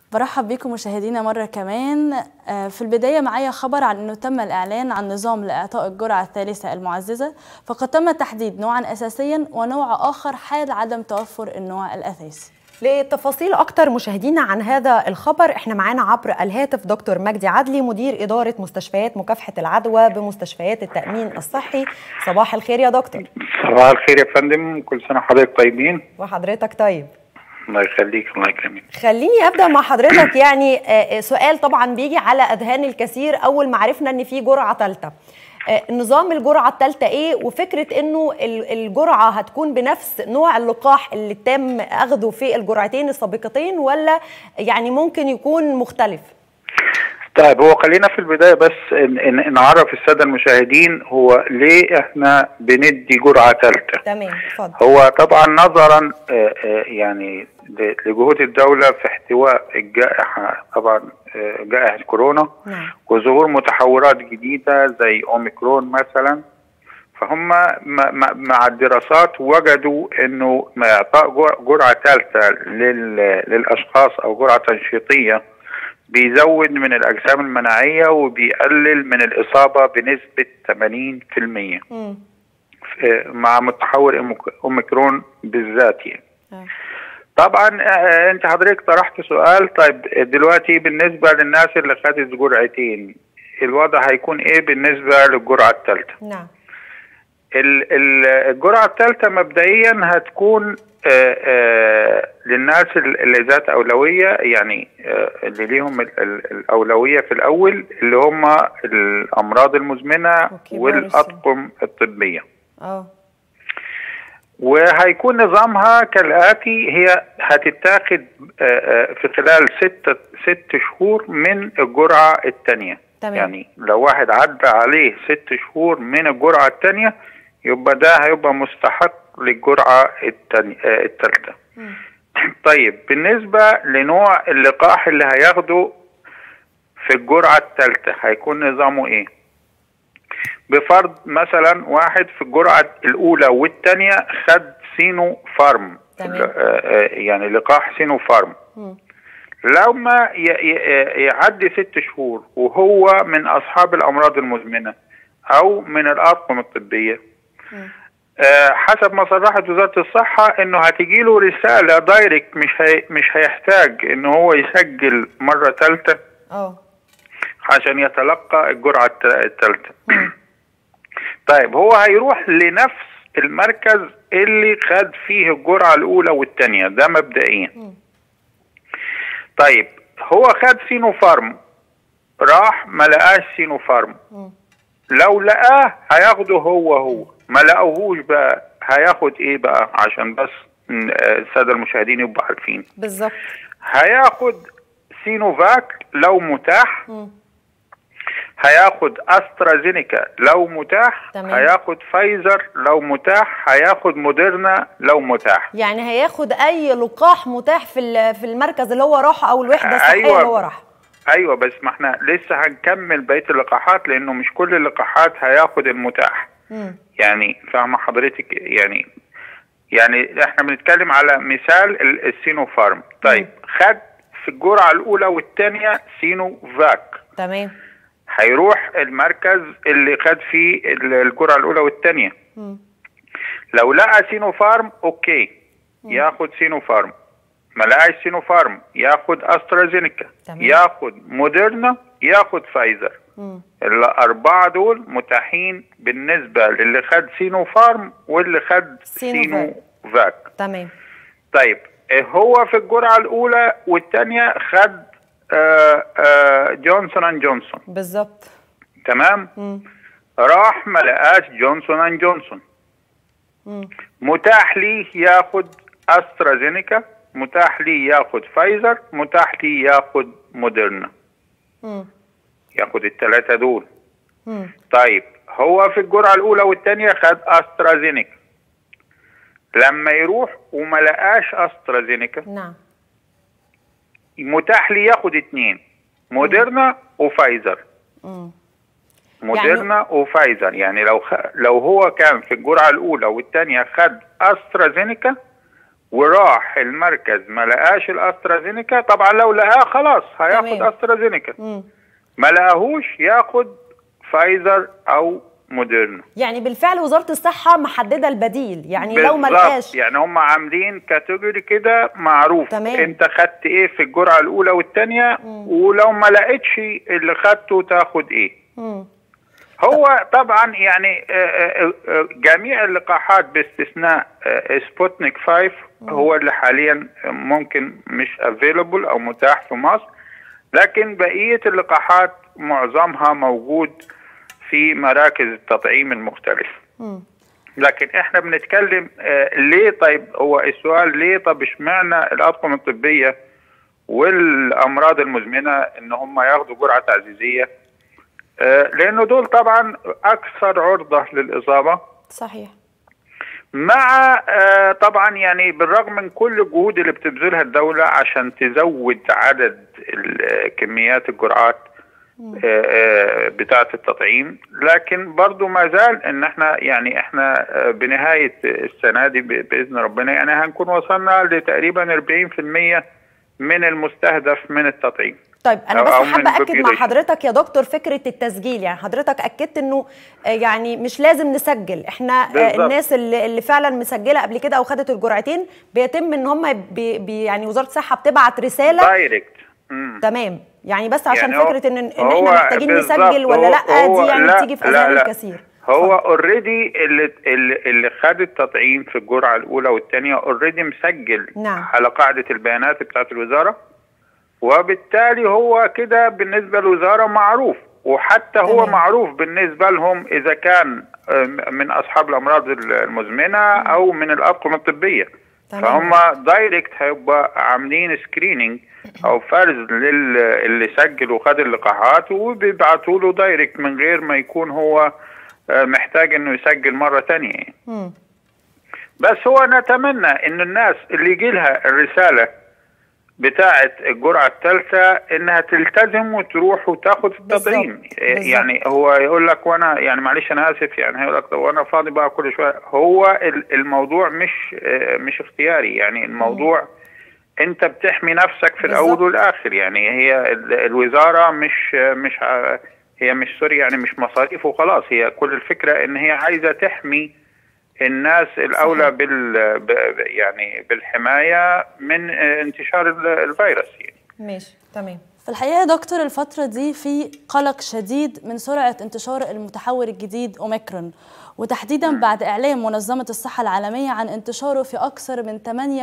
برحب بكم مشاهدينا مرة كمان في البداية معايا خبر عن أنه تم الإعلان عن نظام لإعطاء الجرعة الثالثة المعززة فقد تم تحديد نوعا أساسيا ونوع آخر حال عدم توفر النوع الأساسي لتفاصيل أكتر مشاهدينا عن هذا الخبر احنا معانا عبر الهاتف دكتور مجدي عدلي مدير إدارة مستشفيات مكافحة العدوى بمستشفيات التأمين الصحي صباح الخير يا دكتور صباح الخير يا فندم كل سنة وحضرتك طيبين وحضرتك طيب الله يخليك الله يكرمك خليني ابدا مع حضرتك يعني سؤال طبعا بيجي على اذهان الكثير اول ما عرفنا ان في جرعه ثالثه نظام الجرعه الثالثه ايه وفكره انه الجرعه هتكون بنفس نوع اللقاح اللي تم اخذه في الجرعتين السابقتين ولا يعني ممكن يكون مختلف طيب هو خلينا في البدايه بس إن إن نعرف الساده المشاهدين هو ليه احنا بندي جرعه ثالثه تمام اتفضل هو طبعا نظرا يعني لجهود الدوله في احتواء الجائحه طبعا جائحه كورونا نعم. وظهور متحورات جديده زي اوميكرون مثلا فهم مع الدراسات وجدوا انه اعطاء جرعه ثالثه للاشخاص او جرعه تنشيطيه بيزود من الأجسام المناعية وبيقلل من الإصابة بنسبة 80% مم. مع متحور أوميكرون بالذات يعني آه. طبعا انت حضرتك طرحت سؤال طيب دلوقتي بالنسبة للناس اللي خدت جرعتين الوضع هيكون ايه بالنسبة للجرعة الثالثة نعم الجرعة الثالثة مبدئيا هتكون آآ آآ للناس اللي ذات أولوية يعني اللي ليهم الأولوية في الأول اللي هم الأمراض المزمنة والأطقم الطبية اه وهيكون نظامها كالآتي هي هتتاخد في خلال ستة ست شهور من الجرعة الثانية تمام. يعني لو واحد عدى عليه ست شهور من الجرعة الثانية يبقى ده هيبقى مستحق للجرعة الثالثة طيب بالنسبة لنوع اللقاح اللي هياخده في الجرعة الثالثة هيكون نظامه ايه بفرض مثلا واحد في الجرعة الأولى والثانية خد سينو فارم تمام. يعني لقاح سينو فارم مم. لما يعدي ست شهور وهو من أصحاب الأمراض المزمنة أو من الأطقم الطبية مم. آه حسب ما صرحت وزاره الصحه انه هتجي له رساله دايركت مش هي مش هيحتاج ان هو يسجل مره ثالثه اه عشان يتلقى الجرعه الثالثه طيب هو هيروح لنفس المركز اللي خد فيه الجرعه الاولى والثانيه ده مبدئيا طيب هو خد سينو فارم راح ما لقاش سينو فارم مم. لو لقاه هياخده هو هو ما لقوهوش بقى هياخد ايه بقى عشان بس الساده المشاهدين يبقوا عارفين بالظبط هياخد سينوفاك لو متاح مم. هياخد استرازينيكا لو متاح تمام. هياخد فايزر لو متاح هياخد موديرنا لو متاح يعني هياخد اي لقاح متاح في ال- في المركز اللي هو راحه او الوحده الصحيه أيوة. اللي هو راحها ايوه بس ما احنا لسه هنكمل بقيه اللقاحات لانه مش كل اللقاحات هياخد المتاح مم. يعني فاهمه حضرتك يعني يعني احنا بنتكلم على مثال ال- السينو فارم طيب خد في الجرعه الاولى والثانيه سينو فاك تمام هيروح المركز اللي خد فيه ال- الجرعه الاولى والثانيه مم. لو لقى سينو فارم اوكي ياخد سينو فارم ما لقاش سينو فارم ياخد استرازينيكا تمام. ياخد موديرنا ياخد فايزر مم. الأربعة دول متاحين بالنسبة للي خد سينو فارم واللي خد سينو سينو فاك تمام طيب آه، هو في الجرعة الأولى والثانية خد آه، آه، جونسون أند جونسون بالظبط تمام مم. راح ما لقاش جونسون أند جونسون مم. متاح ليه ياخد أسترازينيكا متاح ليه ياخد فايزر متاح ليه ياخد موديرنا مم. ياخد الثلاثة دول مم. طيب هو في الجرعة الأولى والثانية خد أسترازينيكا لما يروح وما لقاش أسترازينيكا نعم متاح لي ياخد اتنين موديرنا وفايزر مم. موديرنا وفايزر يعني لو خ... لو هو كان في الجرعة الأولى والثانية خد أسترازينيكا وراح المركز ما لقاش الاسترازينيكا طبعا لو لقاه خلاص هياخد تمام. استرازينيكا مم. ما لقاهوش ياخد فايزر او موديرنا يعني بالفعل وزاره الصحه محدده البديل يعني لو ما بالظبط. لقاش يعني هم عاملين كاتيجوري كده معروف تمام. انت خدت ايه في الجرعه الاولى والثانيه ولو ما لقيتش اللي خدته تاخد ايه مم. هو طبعا يعني آه، آه، آه، جميع اللقاحات باستثناء آه، سبوتنيك 5 هو اللي حاليا ممكن مش افيلبل او متاح في مصر لكن بقيه اللقاحات معظمها موجود في مراكز التطعيم المختلفه مم. لكن احنا بنتكلم آه، ليه طيب هو السؤال ليه طب اشمعنى الاطقم الطبيه والامراض المزمنه ان هم ياخدوا جرعه تعزيزيه آه، لانه دول طبعا اكثر عرضه للاصابه صحيح مع آه، طبعا يعني بالرغم من كل الجهود اللي بتبذلها الدوله عشان تزود عدد ال- كميات الجرعات آه، آه، بتاعه التطعيم لكن برضو ما زال ان احنا يعني احنا آه، بنهايه السنه دي ب- باذن ربنا يعني هنكون وصلنا لتقريبا 40% من المستهدف من التطعيم طيب انا أو- بس أو من حابه اكد مع population. حضرتك يا دكتور فكره التسجيل يعني حضرتك اكدت انه آه، يعني مش لازم نسجل احنا آه، بالظبط. الناس اللي, اللي فعلا مسجله قبل كده او خدت الجرعتين بيتم ان هم بي بي يعني وزاره الصحه بتبعت رساله دايركت مم. تمام يعني بس عشان يعني هو- فكره ان ان هو احنا محتاجين بالظبط، نسجل ولا هو- لا هو دي يعني لا- بتيجي في لا- اذهان لا. الكثير هو اتفضل. اوريدي اللي, اللي اللي خد التطعيم في الجرعه الاولى والثانيه اوريدي مسجل نعم. على قاعده البيانات بتاعه الوزاره وبالتالي هو كده بالنسبه للوزاره معروف وحتى هو تمام. معروف بالنسبه لهم اذا كان آم، من اصحاب الامراض المزمنه او من الاطقم الطبيه تمام. فهم دايركت هيبقى عاملين سكريننج او فرز للي سجل وخد اللقاحات وبيبعتوا له دايركت من غير ما يكون هو آه، محتاج انه يسجل مره تانية يعني. مم. بس هو نتمنى ان الناس اللي يجي لها الرساله بتاعه الجرعه الثالثه انها تلتزم وتروح وتاخد التطعيم بالظبط، بالظبط. يعني هو يقول لك وانا يعني معلش انا اسف يعني هيقول لك طب وانا فاضي بقى كل شويه هو ال- الموضوع مش آه، مش اختياري يعني الموضوع انت بتحمي نفسك في الاول بالظبط. والاخر يعني هي ال- الوزاره مش مش ع- هي مش سوري يعني مش مصاريف وخلاص هي كل الفكره ان هي عايزه تحمي الناس الاولى بال ب- ب- يعني بالحمايه من آه، انتشار ال- الفيروس يعني ماشي تمام في الحقيقة يا دكتور الفترة دي في قلق شديد من سرعة انتشار المتحور الجديد أوميكرون وتحديدا بعد إعلان منظمة الصحة العالمية عن انتشاره في أكثر من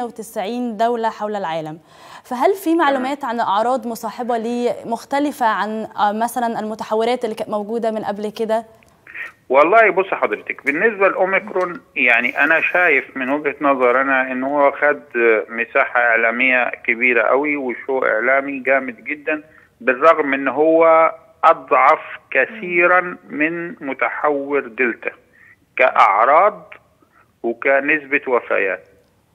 98 دولة حول العالم فهل في معلومات عن أعراض مصاحبة ليه مختلفة عن آه، مثلا المتحورات اللي كانت موجودة من قبل كده؟ والله بص حضرتك بالنسبه لاوميكرون يعني انا شايف من وجهه نظر انا ان هو خد مساحه اعلاميه كبيره قوي وشو اعلامي جامد جدا بالرغم ان هو اضعف كثيرا من متحور دلتا كاعراض وكنسبه وفيات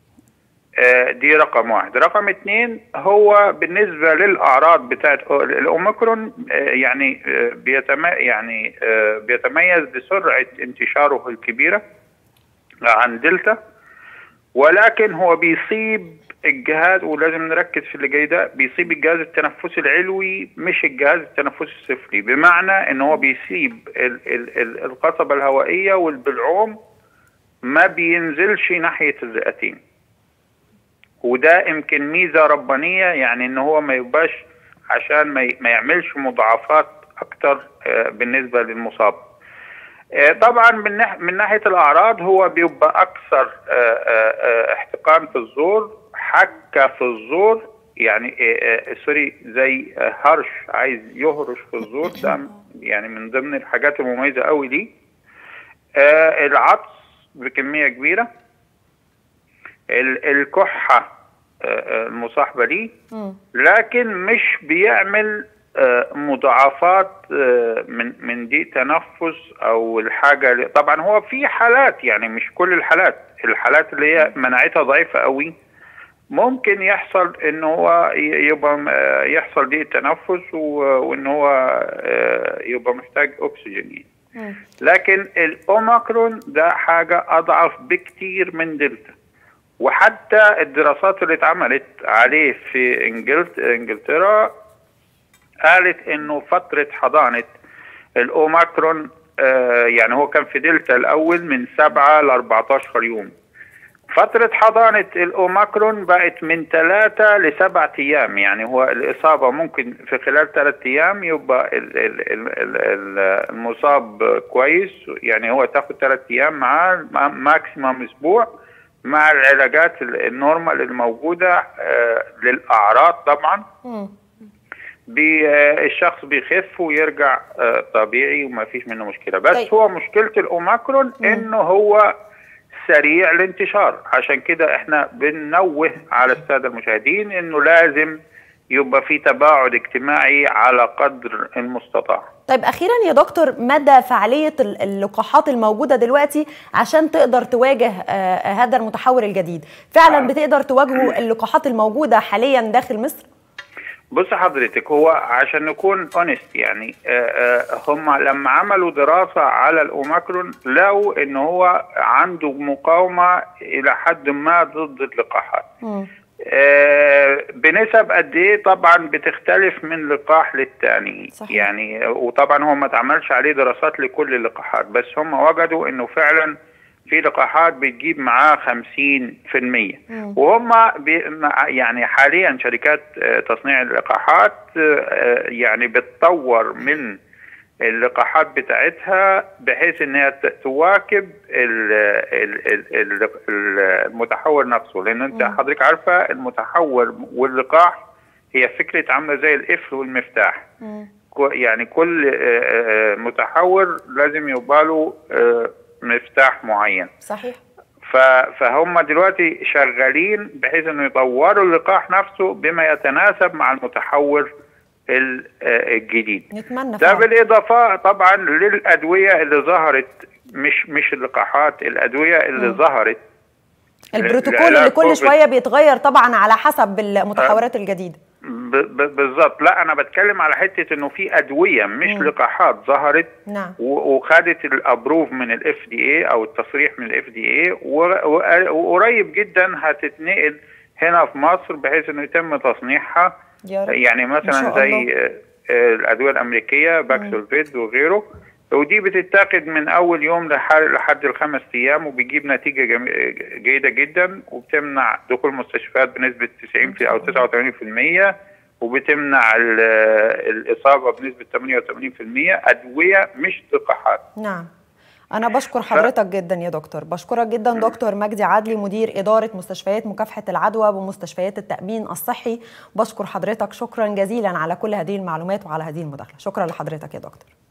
آه، دي رقم واحد رقم اتنين هو بالنسبة للأعراض بتاعت الأوميكرون آه، يعني آه، بيتم يعني آه، بيتميز بسرعة انتشاره الكبيرة عن دلتا ولكن هو بيصيب الجهاز ولازم نركز في اللي جاي ده بيصيب الجهاز التنفسي العلوي مش الجهاز التنفسي السفلي بمعنى ان هو بيصيب ال- ال- ال- القصبة الهوائية والبلعوم ما بينزلش ناحية الرئتين وده يمكن ميزه ربانيه يعني ان هو ما يبقاش عشان ما ي- ما يعملش مضاعفات اكتر آه، بالنسبه للمصاب. آه، طبعا من ناح- من ناحيه الاعراض هو بيبقى اكثر آه، آه، آه، احتقان في الزور حكه في الزور يعني آه، آه، سوري زي آه، هرش عايز يهرش في الزور ده يعني من ضمن الحاجات المميزه قوي دي آه، العطس بكميه كبيره ال- الكحة آه، آه، المصاحبة ليه مم. لكن مش بيعمل آه، مضاعفات آه، من من ضيق تنفس او الحاجه اللي- طبعا هو في حالات يعني مش كل الحالات الحالات اللي هي مناعتها ضعيفه قوي ممكن يحصل ان هو ي- يبقى آه، يحصل ضيق تنفس و- وان هو آه، يبقى محتاج اكسجين يعني. مم. لكن الاوميكرون ده حاجه اضعف بكتير من دلتا وحتى الدراسات اللي اتعملت عليه في إنجلت... انجلترا قالت انه فتره حضانه الاوميكرون آه يعني هو كان في دلتا الاول من 7 ل 14 يوم فترة حضانة الأوميكرون بقت من ثلاثة لسبعة أيام يعني هو الإصابة ممكن في خلال ثلاثة أيام يبقى ال ال ال ال المصاب كويس يعني هو تاخد ثلاثة أيام معاه ماكسيمم أسبوع مع العلاجات النورمال الموجودة آه للأعراض طبعا بي الشخص بيخف ويرجع آه طبيعي وما فيش منه مشكلة بس طيب. هو مشكلة الأوميكرون إنه هو سريع الانتشار عشان كده احنا بننوه على السادة المشاهدين انه لازم يبقى في تباعد اجتماعي على قدر المستطاع طيب اخيرا يا دكتور مدى فعاليه اللقاحات الموجوده دلوقتي عشان تقدر تواجه آه هذا المتحور الجديد فعلا آه. بتقدر تواجهوا اللقاحات الموجوده حاليا داخل مصر بص حضرتك هو عشان نكون اونست يعني هم لما عملوا دراسه على الاوميكرون لقوا ان هو عنده مقاومه الى حد ما ضد اللقاحات. آه بنسب قد ايه طبعا بتختلف من لقاح للتاني صحيح. يعني وطبعا هو ما اتعملش عليه دراسات لكل اللقاحات بس هم وجدوا انه فعلا في لقاحات بتجيب معاه 50% وهم يعني حاليا شركات تصنيع اللقاحات يعني بتطور من اللقاحات بتاعتها بحيث انها تواكب المتحور نفسه لان انت حضرتك عارفه المتحور واللقاح هي فكره عامله زي القفل والمفتاح يعني كل متحور لازم يبقى له مفتاح معين صحيح فهم دلوقتي شغالين بحيث انه يطوروا اللقاح نفسه بما يتناسب مع المتحور الجديد نتمنى ده بالاضافه طبعا للادويه اللي ظهرت مش مش اللقاحات الادويه اللي م. ظهرت البروتوكول اللي كل شويه بيتغير طبعا على حسب المتحورات الجديده بالظبط لا انا بتكلم على حته انه في ادويه مش مم. لقاحات ظهرت نعم. وخدت الابروف من الاف دي اي او التصريح من الاف دي اي وقريب جدا هتتنقل هنا في مصر بحيث انه يتم تصنيعها يعني مثلا زي الادويه الامريكيه باكسولفيد وغيره ودي بتتاخد من اول يوم لحد الخمس ايام وبيجيب نتيجه جيده جدا وبتمنع دخول المستشفيات بنسبه 90 او 89% وبتمنع الاصابه بنسبه 88% ادويه مش لقاحات. نعم. أنا بشكر حضرتك ف... جدا يا دكتور، بشكرك جدا دكتور مجدي عدلي مدير إدارة مستشفيات مكافحة العدوى بمستشفيات التأمين الصحي، بشكر حضرتك شكرا جزيلا على كل هذه المعلومات وعلى هذه المداخلة، شكرا لحضرتك يا دكتور.